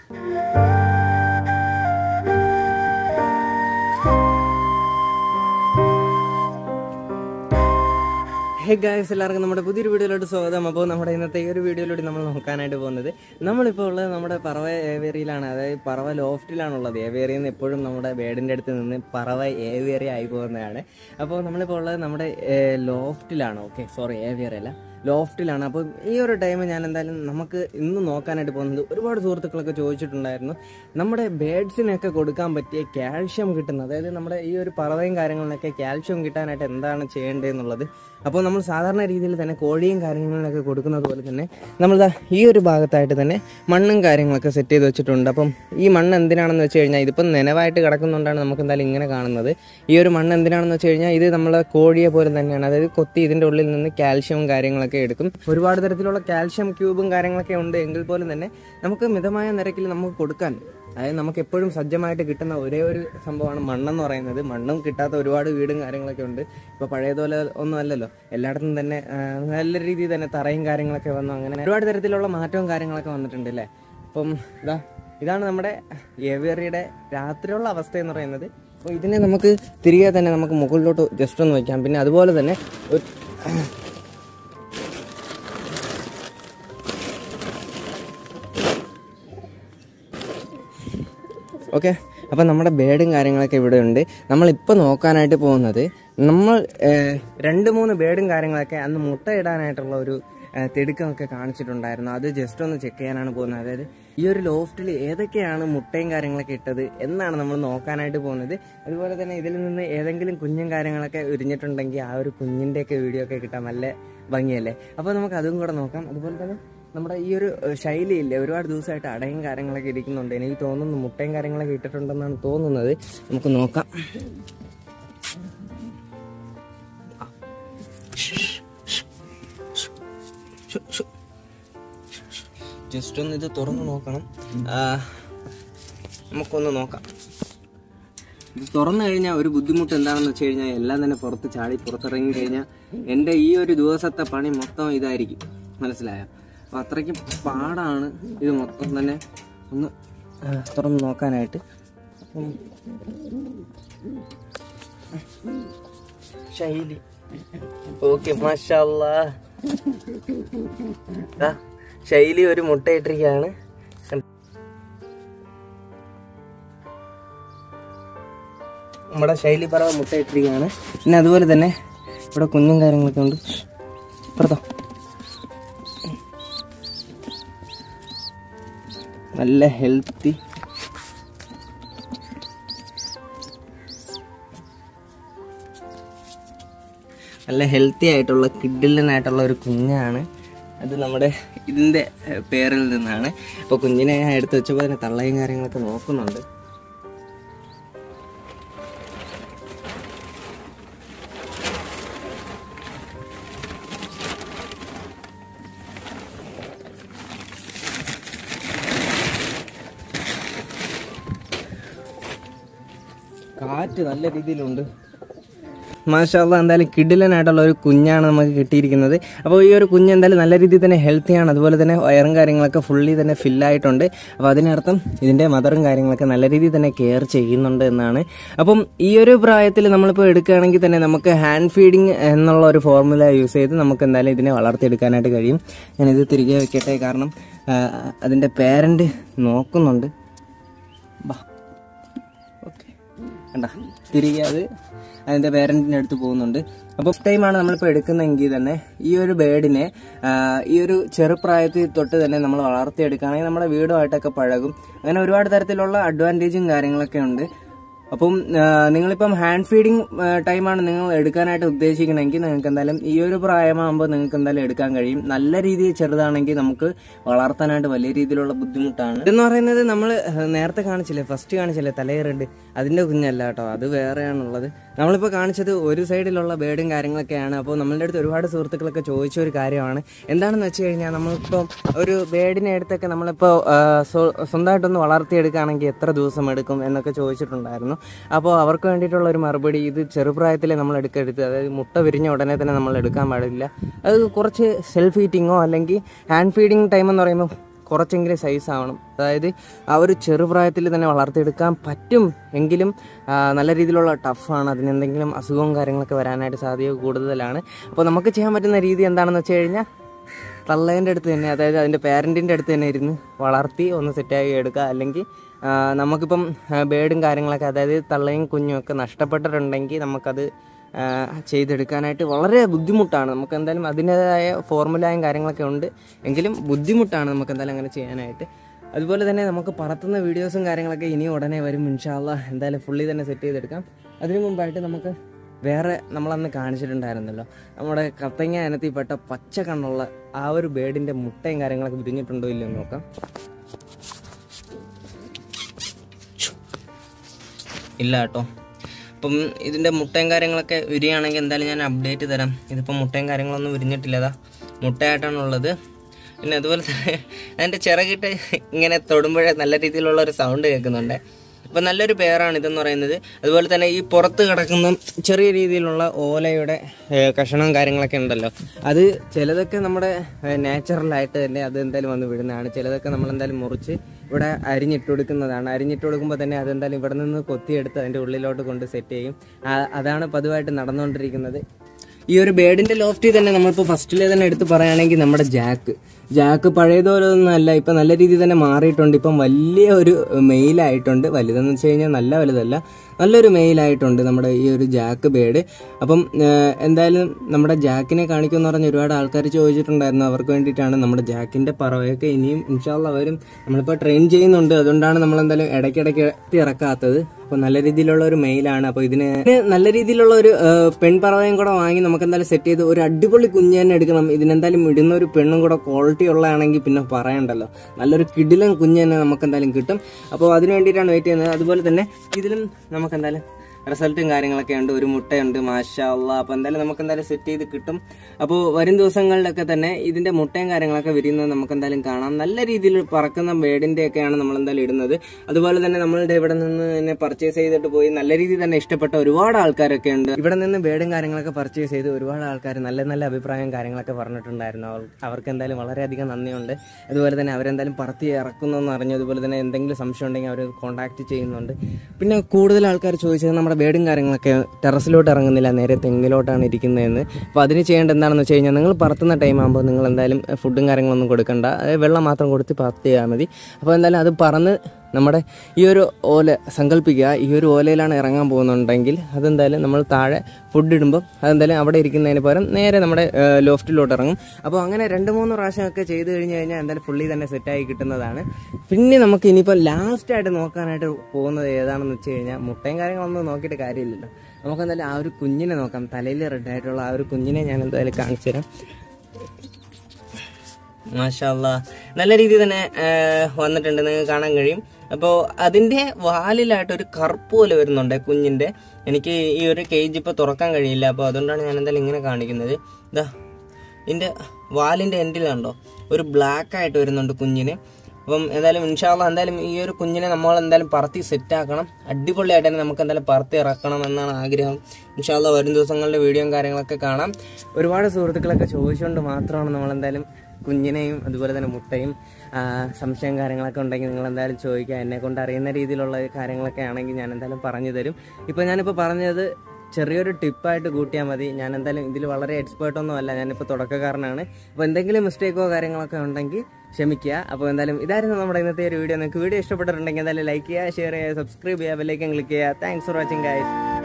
hey guys എല്ലാവർക്കും നമ്മുടെ പുതിയൊരു വീഡിയോയിലോട്ട് സ്വാഗതം അപ്പോൾ നമ്മുടെ ഇന്നത്തെ ഈ ഒരു വീഡിയോയിലൂടെ നമ്മൾ നോക്കാനായിട്ട് പോകുന്നത് നമ്മളിപ്പോൾ ഉള്ളത് നമ്മുടെ പറവ ഏവേറിയിലാണ് അതായത് പറവ ലോഫ്റ്റിലാണുള്ളത് ഏവേറിയിൽ നിന്ന് എപ്പോഴും നമ്മുടെ ബേഡിൻ്റെ അടുത്ത് നിന്ന് പറവ ഏവേറി ആയി പോകുന്നതാണ് അപ്പോൾ നമ്മളിപ്പോൾ ഉള്ളത് നമ്മുടെ ലോഫ്റ്റിലാണ് ഓക്കെ സോറി ഏവേറി അല്ല ലോഫ്റ്റിലാണ് അപ്പോൾ ഈ ഒരു ടൈം ഞാൻ എന്തായാലും നമുക്ക് ഇന്ന് നോക്കാനായിട്ട് പോകുന്നത് ഒരുപാട് സുഹൃത്തുക്കളൊക്കെ ചോദിച്ചിട്ടുണ്ടായിരുന്നു നമ്മുടെ ബേഡ്സിനൊക്കെ കൊടുക്കാൻ പറ്റിയ കാൽഷ്യം കിട്ടുന്നത് അതായത് നമ്മുടെ ഈ ഒരു പറവയും കാര്യങ്ങളിലൊക്കെ കാൽഷ്യം കിട്ടാനായിട്ട് എന്താണ് ചെയ്യേണ്ടതെന്നുള്ളത് അപ്പോൾ നമ്മൾ സാധാരണ രീതിയിൽ തന്നെ കോഴിയും കാര്യങ്ങളിലൊക്കെ കൊടുക്കുന്നത് പോലെ തന്നെ നമ്മൾ ഈ ഒരു ഭാഗത്തായിട്ട് തന്നെ മണ്ണും കാര്യങ്ങളൊക്കെ സെറ്റ് ചെയ്ത് വെച്ചിട്ടുണ്ട് അപ്പം ഈ മണ്ണ് എന്തിനാണെന്ന് വെച്ച് കഴിഞ്ഞാൽ ഇതിപ്പം നനവായിട്ട് കിടക്കുന്നതുകൊണ്ടാണ് നമുക്ക് എന്തായാലും ഇങ്ങനെ കാണുന്നത് ഈ ഒരു മണ്ണ് എന്തിനാണെന്ന് വെച്ച് കഴിഞ്ഞാൽ ഇത് നമ്മളെ കോഴിയെ പോലെ തന്നെയാണ് അതായത് കൊത്തി ഇതിൻ്റെ ഉള്ളിൽ നിന്ന് കാൽഷ്യവും കാര്യങ്ങളൊക്കെ എടുക്കും ഒരുപാട് തരത്തിലുള്ള കാൽഷ്യം ക്യൂബും കാര്യങ്ങളൊക്കെ ഉണ്ട് എങ്കിൽ പോലും തന്നെ നമുക്ക് മിതമായ നിരക്കിൽ നമുക്ക് കൊടുക്കാൻ അതായത് നമുക്ക് എപ്പോഴും സജ്ജമായിട്ട് കിട്ടുന്ന ഒരേ ഒരു സംഭവമാണ് മണ്ണെന്ന് പറയുന്നത് മണ്ണും കിട്ടാത്ത ഒരുപാട് വീടും കാര്യങ്ങളൊക്കെ ഉണ്ട് ഇപ്പോൾ പഴയതുപോലെ ഒന്നും അല്ലല്ലോ എല്ലായിടത്തും തന്നെ ആ, നല്ല രീതിയിൽ തന്നെ തറയും കാര്യങ്ങളൊക്കെ വന്നു അങ്ങനെ ഒരുപാട് തരത്തിലുള്ള മാറ്റവും കാര്യങ്ങളൊക്കെ വന്നിട്ടുണ്ട് അല്ലേ അപ്പം ഇതാ ഇതാണ് നമ്മുടെ ഏവേറിയുടെ രാത്രിയുള്ള അവസ്ഥ എന്ന് പറയുന്നത് അപ്പോൾ ഇതിനെ നമുക്ക് തിരികെ തന്നെ നമുക്ക് മുകളിലോട്ട് ജസ്റ്റ് ഒന്ന് വയ്ക്കാം പിന്നെ അതുപോലെ തന്നെ ഒരു ഓക്കെ അപ്പം നമ്മുടെ ബേഡും കാര്യങ്ങളൊക്കെ ഇവിടെ ഉണ്ട് നമ്മളിപ്പോൾ നോക്കാനായിട്ട് പോകുന്നത് നമ്മൾ ഏഹ്, രണ്ട് മൂന്ന് ബേഡും കാര്യങ്ങളൊക്കെ അന്ന് മുട്ട ഇടാനായിട്ടുള്ള ഒരു ഏഹ്, തിടുക്കമൊക്കെ കാണിച്ചിട്ടുണ്ടായിരുന്നു അത് ജസ്റ്റ് ഒന്ന് ചെക്ക് ചെയ്യാനാണ് പോകുന്നത് അതായത് ഈ ഒരു ലോഫ്റ്റിൽ ഏതൊക്കെയാണ് മുട്ടയും കാര്യങ്ങളൊക്കെ ഇട്ടത് എന്നാണ് നമ്മൾ നോക്കാനായിട്ട് പോകുന്നത് അതുപോലെ തന്നെ ഇതിൽ നിന്ന് ഏതെങ്കിലും കുഞ്ഞും കാര്യങ്ങളൊക്കെ ഉരിഞ്ഞിട്ടുണ്ടെങ്കിൽ ആ ഒരു കുഞ്ഞിൻ്റെയൊക്കെ വീഡിയോ ഒക്കെ കിട്ടാൻ നല്ല ഭംഗിയല്ലേ അപ്പോൾ നമുക്ക് അതും കൂടെ നോക്കാം അതുപോലെ തന്നെ നമ്മുടെ ഈ ഒരു ഏഹ്, ശൈലിയില്ലേ ഒരുപാട് ദിവസമായിട്ട് അടയും കാര്യങ്ങളൊക്കെ ഇരിക്കുന്നുണ്ട് എനിക്ക് തോന്നുന്നു മുട്ടയും കാര്യങ്ങളൊക്കെ ഇട്ടിട്ടുണ്ടെന്നാണ് തോന്നുന്നത് നമുക്ക് നോക്കാം ജസ്റ്റ് ഒന്ന് ഇത് തുറന്ന് നോക്കണം ആ, നമുക്കൊന്ന് നോക്കാം ഇത് തുറന്നു കഴിഞ്ഞാൽ ഒരു ബുദ്ധിമുട്ട് എന്താണെന്ന് വെച്ച് കഴിഞ്ഞാൽ എല്ലാം തന്നെ പുറത്ത് ചാടി പുറത്തിറങ്ങി കഴിഞ്ഞാൽ എൻ്റെ ഈ ഒരു ദിവസത്തെ പണി മൊത്തം ഇതായിരിക്കും മനസ്സിലായോ അപ്പോൾ അത്രയ്ക്ക് പാടാണ് ഇത് മൊത്തം തന്നെ ഒന്ന് ആ, തുറന്ന് നോക്കാനായിട്ട് അപ്പം ശൈലി ഓക്കെ മാഷല്ല ശൈലി ഒരു മുട്ടയിട്ടിരിക്കുകയാണ് നമ്മുടെ ശൈലി പറവ മുട്ടയിട്ടിരിക്കുകയാണ് പിന്നെ അതുപോലെ തന്നെ ഇവിടെ കുഞ്ഞും കാര്യങ്ങളൊക്കെ ഉണ്ട് ഇപ്പുറത്തോ നല്ല ഹെൽത്തി നല്ല ഹെൽത്തി ആയിട്ടുള്ള കിഡിലനായിട്ടുള്ള ഒരു കുഞ്ഞാണ് അത് നമ്മുടെ ഇതിൻ്റെ ഏഹ്, പേരിൽ നിന്നാണ് അപ്പോൾ കുഞ്ഞിനെ ഞാൻ എടുത്ത് വെച്ചപ്പോൾ തന്നെ തള്ളയും കാര്യങ്ങളൊക്കെ നോക്കുന്നുണ്ട് കാറ്റ് നല്ല രീതിയിലുണ്ട് മാഷാല്ല എന്തായാലും കിഡിലനായിട്ടുള്ള ഒരു കുഞ്ഞാണ് നമുക്ക് കിട്ടിയിരിക്കുന്നത് അപ്പോൾ ഈ ഒരു കുഞ്ഞ് എന്തായാലും നല്ല രീതിയിൽ തന്നെ ഹെൽത്തിയാണ് അതുപോലെ തന്നെ വയറും കാര്യങ്ങളൊക്കെ ഫുള്ളി തന്നെ ഫില്ലായിട്ടുണ്ട് അപ്പോൾ അതിനർത്ഥം ഇതിൻ്റെ മദറും കാര്യങ്ങളൊക്കെ നല്ല രീതിയിൽ തന്നെ കെയർ ചെയ്യുന്നുണ്ട് എന്നാണ് അപ്പം ഈ ഒരു പ്രായത്തിൽ നമ്മളിപ്പോൾ എടുക്കുകയാണെങ്കിൽ തന്നെ നമുക്ക് ഹാൻഡ് ഫീഡിങ് എന്നുള്ള ഒരു ഫോർമുല യൂസ് ചെയ്ത് നമുക്ക് എന്തായാലും ഇതിനെ വളർത്തിയെടുക്കാനായിട്ട് കഴിയും ഞാനിത് തിരികെ വെക്കട്ടെ കാരണം ആ, അതിൻ്റെ പേരൻ്റ് നോക്കുന്നുണ്ട് ബാ ഓക്കെ കണ്ട തിരികെ അത് അതിൻ്റെ പേരൻറ്റിൻ്റെ അടുത്ത് പോകുന്നുണ്ട് അപ്പോൾ ടൈമാണ് നമ്മളിപ്പോൾ എടുക്കുന്നതെങ്കിൽ തന്നെ ഈ ഒരു ബേഡിനെ ആ, ഈ ഒരു ചെറുപ്രായത്തിൽ തൊട്ട് തന്നെ നമ്മൾ വളർത്തിയെടുക്കുകയാണെങ്കിൽ നമ്മുടെ വീടുമായിട്ടൊക്കെ പഴകും അങ്ങനെ ഒരുപാട് തരത്തിലുള്ള അഡ്വാൻറ്റേജും കാര്യങ്ങളൊക്കെ ഉണ്ട് അപ്പം ആ, നിങ്ങളിപ്പം ഹാൻഡ് ഫീഡിങ് ടൈമാണ് നിങ്ങൾ എടുക്കാനായിട്ട് ഉദ്ദേശിക്കണമെങ്കിൽ നിങ്ങൾക്ക് എന്തായാലും ഈ ഒരു പ്രായമാകുമ്പോൾ നിങ്ങൾക്ക് എന്തായാലും എടുക്കാൻ കഴിയും നല്ല രീതിയിൽ ചെറുതാണെങ്കിൽ നമുക്ക് വളർത്താനായിട്ട് വലിയ രീതിയിലുള്ള ബുദ്ധിമുട്ടാണ് ഇതെന്ന് പറയുന്നത് നമ്മൾ നേരത്തെ കാണിച്ചില്ലേ ഫസ്റ്റ് കാണിച്ചില്ലേ തലയറഡ് അതിൻ്റെ കുഞ്ഞല്ല കേട്ടോ അത് വേറെയാണുള്ളത് നമ്മളിപ്പോൾ കാണിച്ചത് ഒരു സൈഡിലുള്ള ബേഡും കാര്യങ്ങളൊക്കെയാണ് അപ്പോൾ നമ്മളുടെ അടുത്ത് ഒരുപാട് സുഹൃത്തുക്കളൊക്കെ ചോദിച്ച ഒരു കാര്യമാണ് എന്താണെന്ന് വെച്ച് കഴിഞ്ഞാൽ നമ്മളിപ്പോൾ ഒരു ബേഡിനെ എടുത്തൊക്കെ നമ്മളിപ്പോൾ ആ, സ്വ- സ്വന്തമായിട്ടൊന്ന് വളർത്തിയെടുക്കുകയാണെങ്കിൽ എത്ര ദിവസം എടുക്കും എന്നൊക്കെ ചോദിച്ചിട്ടുണ്ടായിരുന്നു അപ്പോൾ അവർക്ക് വേണ്ടിയിട്ടുള്ള ഒരു മറുപടി ഇത് ചെറുപ്രായത്തിലെ നമ്മൾ എടുക്കരുത് അതായത് മുട്ട വിരിഞ്ഞ ഉടനെ തന്നെ നമ്മൾ എടുക്കാൻ പാടില്ല അത് കുറച്ച് സെൽഫ് ഈറ്റിങ്ങോ അല്ലെങ്കിൽ ഹാൻഡ് ഫീഡിങ് ടൈം എന്ന് പറയുമ്പോൾ കുറച്ചെങ്കിലും സൈസ് ആവണം അതായത് ആ ഒരു ചെറുപ്രായത്തിൽ തന്നെ വളർത്തിയെടുക്കാൻ പറ്റും എങ്കിലും ആ, നല്ല രീതിയിലുള്ള ടഫാണ് അതിനെന്തെങ്കിലും അസുഖവും കാര്യങ്ങളൊക്കെ വരാനായിട്ട് സാധ്യത കൂടുതലാണ് അപ്പോൾ നമുക്ക് ചെയ്യാൻ പറ്റുന്ന രീതി എന്താണെന്ന് വെച്ച് കഴിഞ്ഞാൽ തള്ളേൻ്റെ അടുത്ത് തന്നെ അതായത് അതിൻ്റെ പേരൻറ്റിൻ്റെ അടുത്ത് തന്നെ ഇരുന്ന് വളർത്തി ഒന്ന് സെറ്റാക്കി എടുക്കുക അല്ലെങ്കിൽ ആ, നമുക്കിപ്പം ആ, ബേഡും കാര്യങ്ങളൊക്കെ അതായത് തള്ളയും കുഞ്ഞും ഒക്കെ നഷ്ടപ്പെട്ടിട്ടുണ്ടെങ്കിൽ നമുക്കത് ആ, ചെയ്തെടുക്കാനായിട്ട് വളരെ ബുദ്ധിമുട്ടാണ് നമുക്ക് എന്തായാലും അതിൻ്റേതായ ഫോർമുലയും കാര്യങ്ങളൊക്കെ ഉണ്ട് എങ്കിലും ബുദ്ധിമുട്ടാണ് നമുക്ക് എന്തായാലും അങ്ങനെ ചെയ്യാനായിട്ട് അതുപോലെ തന്നെ നമുക്ക് പറത്തുന്ന വീഡിയോസും കാര്യങ്ങളൊക്കെ ഇനി ഉടനെ വരും ഇൻഷാല്ല എന്തായാലും ഫുള്ളി തന്നെ സെറ്റ് ചെയ്തെടുക്കാം അതിനു മുമ്പായിട്ട് നമുക്ക് വേറെ നമ്മളന്ന് കാണിച്ചിട്ടുണ്ടായിരുന്നല്ലോ നമ്മുടെ കത്തങ്ങ ഇനത്തിൽപ്പെട്ട പച്ച കണ്ണുള്ള ആ ഒരു ബേഡിൻ്റെ മുട്ടയും കാര്യങ്ങളൊക്കെ വിരിഞ്ഞിട്ടുണ്ടോ ഇല്ലയോ എന്ന് നോക്കാം ഇല്ല കേട്ടോ അപ്പം ഇതിൻ്റെ മുട്ടയും കാര്യങ്ങളൊക്കെ വിരിയാണെങ്കിൽ എന്തായാലും ഞാൻ അപ്ഡേറ്റ് തരാം ഇതിപ്പോൾ മുട്ടയും കാര്യങ്ങളൊന്നും വിരിഞ്ഞിട്ടില്ലതാ മുട്ടയായിട്ടാണുള്ളത് പിന്നെ അതുപോലെ തന്നെ അതിൻ്റെ ചിറകിട്ട് ഇങ്ങനെ തൊടുമ്പോഴേ നല്ല രീതിയിലുള്ള ഒരു സൗണ്ട് കേൾക്കുന്നുണ്ട് അപ്പം നല്ലൊരു പേരാണ് ഇതെന്ന് പറയുന്നത് അതുപോലെ തന്നെ ഈ പുറത്ത് കിടക്കുന്ന ചെറിയ രീതിയിലുള്ള ഓലയുടെ ഏഹ്, കഷണവും കാര്യങ്ങളൊക്കെ ഉണ്ടല്ലോ അത് ചിലതൊക്കെ നമ്മുടെ നാച്ചുറലായിട്ട് തന്നെ അത് എന്തായാലും വന്ന് വിടുന്നതാണ് ചിലതൊക്കെ നമ്മൾ എന്തായാലും മുറിച്ച് ഇവിടെ അരിഞ്ഞിട്ട് കൊടുക്കുന്നതാണ് അരിഞ്ഞിട്ട് കൊടുക്കുമ്പോൾ തന്നെ അതെന്തായാലും ഇവിടെ നിന്ന് കൊത്തിയെടുത്ത് അതിൻ്റെ ഉള്ളിലോട്ട് കൊണ്ട് സെറ്റ് ചെയ്യും ആ- അതാണ് പതിവായിട്ട് നടന്നുകൊണ്ടിരിക്കുന്നത് ഈ ഒരു ബേഡിന്റെ ലോഫ്റ്റിൽ തന്നെ നമ്മളിപ്പോൾ ഫസ്റ്റിലെ തന്നെ എടുത്ത് പറയുകയാണെങ്കിൽ നമ്മുടെ ജാക്ക് ജാക്ക് പഴയതുപോലൊന്നും അല്ല ഇപ്പം നല്ല രീതിയിൽ തന്നെ മാറിയിട്ടുണ്ട് ഇപ്പം വലിയ ഒരു മെയിലായിട്ടുണ്ട് വലുതെന്ന് വെച്ച് കഴിഞ്ഞാൽ നല്ല വലുതല്ല നല്ലൊരു മെയിലായിട്ടുണ്ട് നമ്മുടെ ഈ ഒരു ജാക്ക് ബേഡ് അപ്പം ഏഹ്, എന്തായാലും നമ്മുടെ ജാക്കിനെ കാണിക്കുമെന്ന് പറഞ്ഞ് ഒരുപാട് ആൾക്കാർ ചോദിച്ചിട്ടുണ്ടായിരുന്നു അവർക്ക് വേണ്ടിയിട്ടാണ് നമ്മുടെ ജാക്കിന്റെ പറവയൊക്കെ ഇനിയും ഇൻഷാല്ല വരും നമ്മളിപ്പോൾ ട്രെയിൻ ചെയ്യുന്നുണ്ട് അതുകൊണ്ടാണ് നമ്മൾ എന്തായാലും ഇടയ്ക്കിടയ്ക്ക് എത്തി ഇറക്കാത്തത് അപ്പോൾ നല്ല രീതിയിലുള്ള ഒരു മെയിലാണ് അപ്പോൾ ഇതിന് ഇതിന് നല്ല രീതിയിലുള്ള ഒരു ഏഹ്, പെൺപറവയും കൂടെ വാങ്ങി നമുക്ക് എന്തായാലും സെറ്റ് ചെയ്ത് ഒരു അടിപൊളി കുഞ്ഞ് തന്നെ എടുക്കണം ഇതിനെന്തായാലും ഇടുന്ന ഒരു പെണ്ണും കൂടെ ക്വാളിറ്റി ഉള്ളതാണെങ്കിൽ പിന്നെ പറയണ്ടല്ലോ നല്ലൊരു കിടിലൻ കുഞ്ഞ് തന്നെ നമുക്ക് എന്തായാലും കിട്ടും അപ്പോൾ അതിന് വേണ്ടിയിട്ടാണ് വെയിറ്റ് ചെയ്യുന്നത് അതുപോലെ തന്നെ ഇതിലും നമുക്ക് എന്തായാലും റിസൾട്ടും കാര്യങ്ങളൊക്കെ ഉണ്ട് ഒരു മുട്ടയുണ്ട് മാഷാ അള്ളാ അപ്പോൾ എന്തായാലും നമുക്ക് എന്തായാലും സെറ്റ് ചെയ്ത് കിട്ടും അപ്പോൾ വരും ദിവസങ്ങളിലൊക്കെ തന്നെ ഇതിന്റെ മുട്ടയും കാര്യങ്ങളൊക്കെ വിരിയുന്നത് നമുക്ക് എന്തായാലും കാണാം നല്ല രീതിയിൽ പറക്കുന്ന ബേഡിന്റെ ഒക്കെയാണ് നമ്മൾ എന്തായാലും ഇടുന്നത് അതുപോലെ തന്നെ നമ്മളുടെ ഇവിടെ നിന്ന് തന്നെ പർച്ചേസ് ചെയ്തിട്ട് പോയി നല്ല രീതിയിൽ തന്നെ ഇഷ്ടപ്പെട്ട ഒരുപാട് ആൾക്കാരൊക്കെ ഉണ്ട് ഇവിടെ നിന്ന് ബേഡും കാര്യങ്ങളൊക്കെ പർച്ചേസ് ചെയ്ത് ഒരുപാട് ആൾക്കാർ നല്ല നല്ല അഭിപ്രായം കാര്യങ്ങളൊക്കെ പറഞ്ഞിട്ടുണ്ടായിരുന്നു അവർ- അവർക്ക് എന്തായാലും വളരെയധികം നന്ദിയുണ്ട് അതുപോലെ തന്നെ അവരെന്തായാലും പറത്തി ഇറക്കുന്നു അറിഞ്ഞു അതുപോലെ തന്നെ എന്തെങ്കിലും സംശയം ഉണ്ടെങ്കിൽ അവർ കോൺടാക്ട് ചെയ്യുന്നുണ്ട് പിന്നെ കൂടുതൽ ആൾക്കാർ ചോദിച്ചത് നമ്മുടെ ബേഡും കാര്യങ്ങളൊക്കെ ടെറസിലോട്ട് ഇറങ്ങുന്നില്ല നേരെ തെങ്ങിലോട്ടാണ് ഇരിക്കുന്നതെന്ന് അപ്പോൾ അതിന് ചെയ്യേണ്ട എന്താണെന്ന് വെച്ച് കഴിഞ്ഞാൽ നിങ്ങൾ പറത്തുന്ന ടൈം ആകുമ്പോൾ നിങ്ങൾ എന്തായാലും ഫുഡും കാര്യങ്ങളൊന്നും കൊടുക്കണ്ട അതായത് വെള്ളം മാത്രം കൊടുത്ത് പറത്ത് ചെയ്താൽ മതി അപ്പോൾ എന്തായാലും അത് പറന്ന് നമ്മുടെ ഈ ഒരു ഓല സങ്കല്പിക്കുക ഈ ഒരു ഓലയിലാണ് ഇറങ്ങാൻ പോകുന്നുണ്ടെങ്കിൽ അതെന്തായാലും നമ്മൾ താഴെ ഫുഡ് ഇടുമ്പോൾ അതെന്തായാലും അവിടെ ഇരിക്കുന്നതിന് പകരം നേരെ നമ്മുടെ ലോഫ്റ്റിലോട്ട് ഇറങ്ങും അപ്പോൾ അങ്ങനെ രണ്ട് മൂന്ന് പ്രാവശ്യമൊക്കെ ചെയ്ത് കഴിഞ്ഞ് കഴിഞ്ഞാൽ എന്തായാലും ഫുള്ളി തന്നെ സെറ്റായി കിട്ടുന്നതാണ് പിന്നെ നമുക്ക് ഇനിയിപ്പോൾ ലാസ്റ്റായിട്ട് നോക്കാനായിട്ട് പോകുന്നത് ഏതാണെന്ന് വെച്ച് കഴിഞ്ഞാൽ മുട്ടയും കാര്യങ്ങളൊന്നും നോക്കിയിട്ട് കാര്യമില്ലല്ലോ നമുക്ക് എന്തായാലും ആ ഒരു കുഞ്ഞിനെ നോക്കാം തലയിൽ റെഡ് ആയിട്ടുള്ള ആ ഒരു കുഞ്ഞിനെ ഞാൻ എന്തായാലും കാണിച്ചു തരാം മാഷാല്ല നല്ല രീതിയിൽ തന്നെ ആ, വന്നിട്ടുണ്ട് നിങ്ങൾക്ക് കാണാൻ കഴിയും അപ്പോൾ അതിൻ്റെ വാലിലായിട്ട് ഒരു കറുപ്പ് പോലെ വരുന്നുണ്ട് കുഞ്ഞിൻ്റെ എനിക്ക് ഈ ഒരു കേജ് ഇപ്പോൾ തുറക്കാൻ കഴിയില്ല അപ്പോൾ അതുകൊണ്ടാണ് ഞാൻ എന്തായാലും ഇങ്ങനെ കാണിക്കുന്നത് ഇതാ ഇതിൻ്റെ വാലിൻ്റെ എൻഡിൽ കണ്ടോ ഒരു ബ്ലാക്ക് ആയിട്ട് വരുന്നുണ്ട് കുഞ്ഞിന് അപ്പം എന്തായാലും ഇൻഷാല്ല എന്തായാലും ഈ ഒരു കുഞ്ഞിനെ നമ്മൾ എന്തായാലും പറത്തി സെറ്റാക്കണം അടിപൊളിയായിട്ട് തന്നെ നമുക്ക് എന്തായാലും പറത്തി ഇറക്കണം എന്നാണ് ആഗ്രഹം ഇൻഷാല്ല വരും ദിവസങ്ങളിലെ വീഡിയോയും കാര്യങ്ങളൊക്കെ കാണാം ഒരുപാട് സുഹൃത്തുക്കളൊക്കെ ചോദിച്ചുകൊണ്ട് മാത്രമാണ് നമ്മൾ എന്തായാലും കുഞ്ഞിനെയും അതുപോലെ തന്നെ മുട്ടയും ആ, സംശയം കാര്യങ്ങളൊക്കെ ഉണ്ടെങ്കിൽ നിങ്ങൾ എന്തായാലും ചോദിക്കുക എന്നെ കൊണ്ട് അറിയുന്ന രീതിയിലുള്ള കാര്യങ്ങളൊക്കെ ആണെങ്കിൽ ഞാൻ എന്തായാലും പറഞ്ഞു തരും ഇപ്പോൾ ഞാനിപ്പോൾ പറഞ്ഞത് ചെറിയൊരു ടിപ്പായിട്ട് കൂട്ടിയാൽ മതി ഞാൻ എന്തായാലും ഇതിൽ വളരെ എക്സ്പേർട്ട് ഒന്നും അല്ല ഞാനിപ്പോൾ തുടക്കക്കാരനാണ് അപ്പോൾ എന്തെങ്കിലും മിസ്റ്റേക്കോ കാര്യങ്ങളൊക്കെ ഉണ്ടെങ്കിൽ ക്ഷമിക്കുക അപ്പോൾ എന്തായാലും ഇതായിരുന്നു നമ്മുടെ ഇന്നത്തെ ഒരു വീഡിയോ നിങ്ങൾക്ക് വീഡിയോ ഇഷ്ടപ്പെട്ടിട്ടുണ്ടെങ്കിൽ എന്തായാലും ലൈക്ക് ചെയ്യുക ഷെയർ ചെയ്യുക സബ്സ്ക്രൈബ് ചെയ്യുക ബെല്ലൈക്കൻ ക്ലിക്ക് ചെയ്യുക താങ്ക്സ് ഫോർ വാച്ചിങ് ഗൈസ്